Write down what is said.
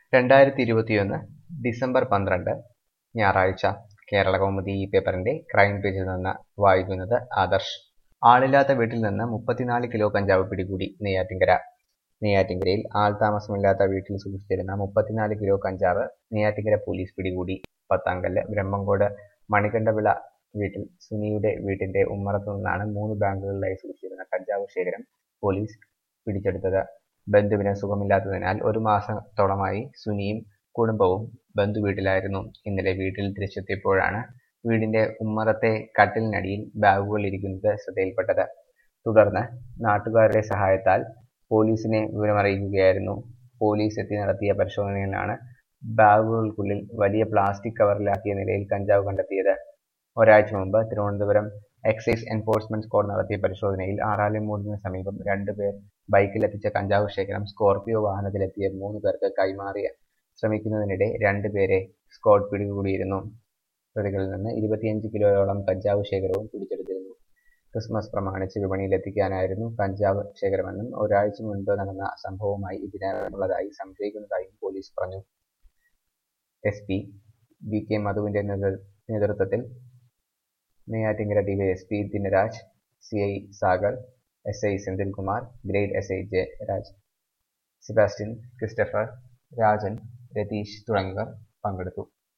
രണ്ടായിരത്തി ഇരുപത്തിയൊന്ന് ഡിസംബർ പന്ത്രണ്ട് ഞായറാഴ്ച കേരള കൗമുദി ഈ പേപ്പറിന്റെ ക്രൈം പേജിൽ നിന്ന് വായിക്കുന്നത് ആദർശ് ആളില്ലാത്ത വീട്ടിൽ നിന്ന് മുപ്പത്തിനാല് കിലോ കഞ്ചാവ് പിടികൂടി നെയ്യാറ്റിങ്കര നെയ്യാറ്റിങ്കരയിൽ ആൾതാമസമില്ലാത്ത വീട്ടിൽ സൂക്ഷിച്ചിരുന്ന മുപ്പത്തിനാല് കിലോ കഞ്ചാവ് നെയ്യാറ്റിങ്കര പോലീസ് പിടികൂടി പത്താങ്കല്ല് ബ്രഹ്മങ്കോട് മണികണ്ഠവിള വീട്ടിൽ സുനിയുടെ വീട്ടിന്റെ ഉമ്മറത്തു നിന്നാണ് മൂന്ന് ബാഗുകളിലായി സൂക്ഷിച്ചിരുന്ന കഞ്ചാവ് ശേഖരം പോലീസ് പിടിച്ചെടുത്തത് ബന്ധുവിന് സുഖമില്ലാത്തതിനാൽ ഒരു മാസത്തോളമായി സുനിയും കുടുംബവും ബന്ധുവീട്ടിലായിരുന്നു ഇന്നലെ വീട്ടിൽ തിരിച്ചെത്തിയപ്പോഴാണ് വീടിന്റെ ഉമ്മറത്തെ കട്ടിലിനടിയിൽ ബാഗുകൾ ഇരിക്കുന്നത് ശ്രദ്ധയിൽപ്പെട്ടത് തുടർന്ന് നാട്ടുകാരുടെ സഹായത്താൽ പോലീസിനെ വിവരമറിയിക്കുകയായിരുന്നു പോലീസ് എത്തി നടത്തിയ പരിശോധനയിലാണ് ബാഗുകൾക്കുള്ളിൽ വലിയ പ്ലാസ്റ്റിക് കവറിലാക്കിയ നിലയിൽ കഞ്ചാവ് കണ്ടെത്തിയത് ഒരാഴ്ച മുമ്പ് തിരുവനന്തപുരം എക്സൈസ് എൻഫോഴ്സ്മെന്റ് സ്ക്വാഡ് നടത്തിയ പരിശോധനയിൽ ആറാലിമൂടിന് സമീപം രണ്ടുപേർ ബൈക്കിലെത്തിച്ച കഞ്ചാവ് ശേഖരം സ്കോർപിയോ വാഹനത്തിലെത്തിയ മൂന്ന് പേർക്ക് കൈമാറിയ ശ്രമിക്കുന്നതിനിടെ രണ്ടുപേരെ സ്ക്വാഡ് പിടികൂടിയിരുന്നു പ്രതികളിൽ നിന്ന് ഇരുപത്തിയഞ്ച് കിലോയോളം കഞ്ചാവ് ശേഖരവും പിടിച്ചെടുത്തിരുന്നു ക്രിസ്മസ് പ്രമാണിച്ച് വിപണിയിലെത്തിക്കാനായിരുന്നു കഞ്ചാവ് ശേഖരമെന്നും ഒരാഴ്ച മുൻപ് നടന്ന സംഭവവുമായി ഇതിനകമുള്ളതായി സംശയിക്കുന്നതായും പോലീസ് പറഞ്ഞു എസ് പി വി കെ മധുവിന്റെ നേതൃത്വത്തിൽ Neyyattinkara D Y S P Dinaraj C I Sagar S I Senthilkumar grade S I Jayaraj Sebastian Christopher Rajan Ratheesh തുടങ്ങിയവർ പങ്കെടുത്തു